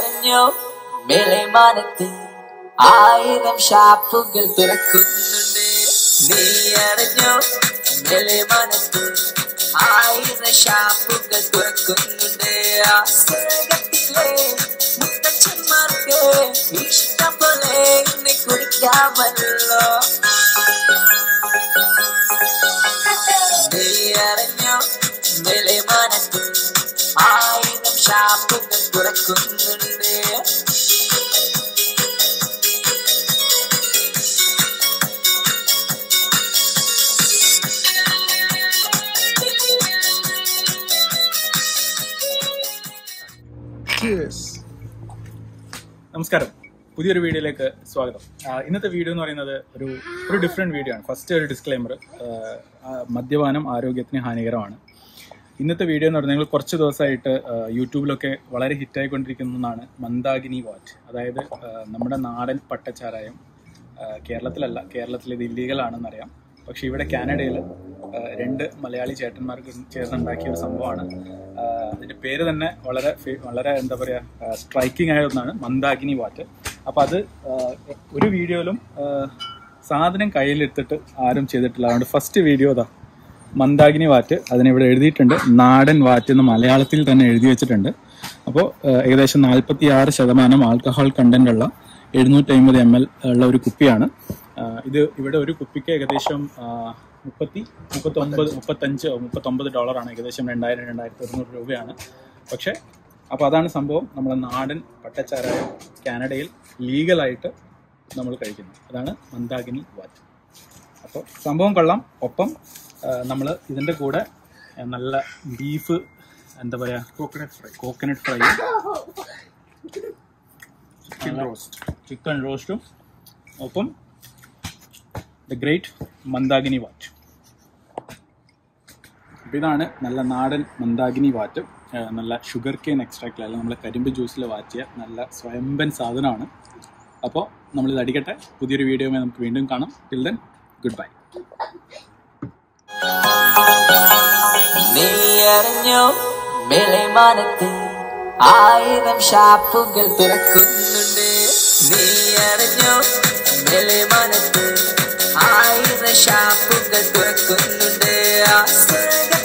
അറിഞ്ഞോ മേലെമാനത്ത് ആയിരം ഷാപ്പുകൾ തുറക്കുന്നുണ്ട് നീ അറിഞ്ഞോ മേലെമാനത്ത് ആയിരം ഷാപ്പുകൾ തുറക്കുന്നുണ്ട് ആ സ്നേഹത്തിലെ മുത്തച്ഛന്മാർക്ക് ഇഷ്ടം പോലെ ഇന്ന് കുടിക്കാമല്ലോ നീ അറിഞ്ഞോ മേലെമാനത്ത് ആയിരം ഷാപ്പുകൾ തുറക്കുന്നുണ്ട് നമസ്കാരം പുതിയൊരു വീഡിയോയിലേക്ക് സ്വാഗതം ആ, ഇന്നത്തെ വീഡിയോ എന്ന് പറയുന്നത് ഒരു ഒരു ഡിഫറെൻറ്റ് വീഡിയോ ആണ് ഫസ്റ്റ് ഒരു ഡിസ്ക്ലൈമർ മദ്യപാനം ആരോഗ്യത്തിന് ഹാനികരമാണ് ഇന്നത്തെ വീഡിയോ എന്ന് പറഞ്ഞാൽ കുറച്ച് ദിവസമായിട്ട് ആ, യൂട്യൂബിലൊക്കെ വളരെ ഹിറ്റായിക്കൊണ്ടിരിക്കുന്നതാണ് മന്ദാകിനി വാറ്റ് അതായത് ആ, നമ്മുടെ നാടൻ പട്ടച്ചാരായം ആ, കേരളത്തിലല്ല കേരളത്തിൽ ഇത് ഇല്ലീഗലാണെന്നറിയാം പക്ഷേ ഇവിടെ കാനഡയിൽ ആ, രണ്ട് മലയാളി ചേട്ടന്മാർക്ക് ചേർന്നുണ്ടാക്കിയ ഒരു സംഭവമാണ് ആ, അതിന്റെ പേര് തന്നെ വളരെ ഫേ- വളരെ എന്താ പറയുക സ്ട്രൈക്കിംഗ് ആയ ഒന്നാണ് മന്ദാകിനി വാറ്റ് അപ്പോൾ അത് ആ, ഒരു വീഡിയോയിലും ആ, സാധനം കയ്യിലെടുത്തിട്ട് ആരും ചെയ്തിട്ടില്ല അതുകൊണ്ട് ഫസ്റ്റ് വീഡിയോ അതാ മന്ദാകിനി വാറ്റ് അതിനിവിടെ എഴുതിയിട്ടുണ്ട് നാടൻ വാറ്റ് എന്ന് മലയാളത്തിൽ തന്നെ എഴുതി വെച്ചിട്ടുണ്ട് അപ്പോൾ ഏകദേശം നാൽപ്പത്തി ആറ് ശതമാനം ആൽക്കഹോൾ കണ്ടന്റ് ഉള്ള എഴുന്നൂറ്റി അമ്പത് എം എൽ ഉള്ള ഒരു കുപ്പിയാണ് ആ, ഇത് ഇവിടെ ഒരു കുപ്പിക്ക് ഏകദേശം ആ, മുപ്പത്തി മുപ്പത്തി ഒമ്പത് മുപ്പത്തഞ്ച് മുപ്പത്തൊമ്പത് ഡോളറാണ് ഏകദേശം രണ്ടായിരം രണ്ടായിരത്തി ഒരുന്നൂറ് രൂപയാണ് പക്ഷേ അപ്പോൾ അതാണ് സംഭവം നമ്മുടെ നാടൻ പട്ടച്ചാരായം കാനഡയിൽ ലീഗലായിട്ട് നമ്മൾ കഴിക്കുന്നു അതാണ് മന്ദാകിനി വാറ്റ് അപ്പോൾ സംഭവം കൊള്ളാം ഒപ്പം നമ്മൾ ഇതിൻ്റെ കൂടെ ആ, നല്ല ബീഫ് എന്താ പറയുക coconut fry coconut fry chicken roast chicken റോസ്റ്റും ഒപ്പം ദ ഗ്രേറ്റ് മന്ദാകിനി വാറ്റ് അപ്പോൾ ഇതാണ് നല്ല നാടൻ മന്ദാകിനി വാറ്റ് ആ, നല്ല ഷുഗർ കെയിൻ എക്സ്ട്രാക്റ്റ് അല്ലെങ്കിൽ നമ്മളെ കരിമ്പ് ജ്യൂസിൽ വാറ്റിയ നല്ല സ്വയംബൻ സാധനമാണ് അപ്പോൾ നമ്മളിത് അടിക്കട്ടെ പുതിയൊരു വീഡിയോയുമായി നമുക്ക് വീണ്ടും കാണാം ടിൽ ദെൻ ഗുഡ് ബൈ നീ അറിഞ്ഞോ മേലെമാനത്ത് ആയിരം ഷാപ്പുകൾ തുറക്കുന്നുണ്ട് നീ അറിഞ്ഞോ മേലെമാനത്ത് ആയിരം ഷാപ്പുകൾ തുറക്കുന്നുണ്ട് ആ സ്നേഹ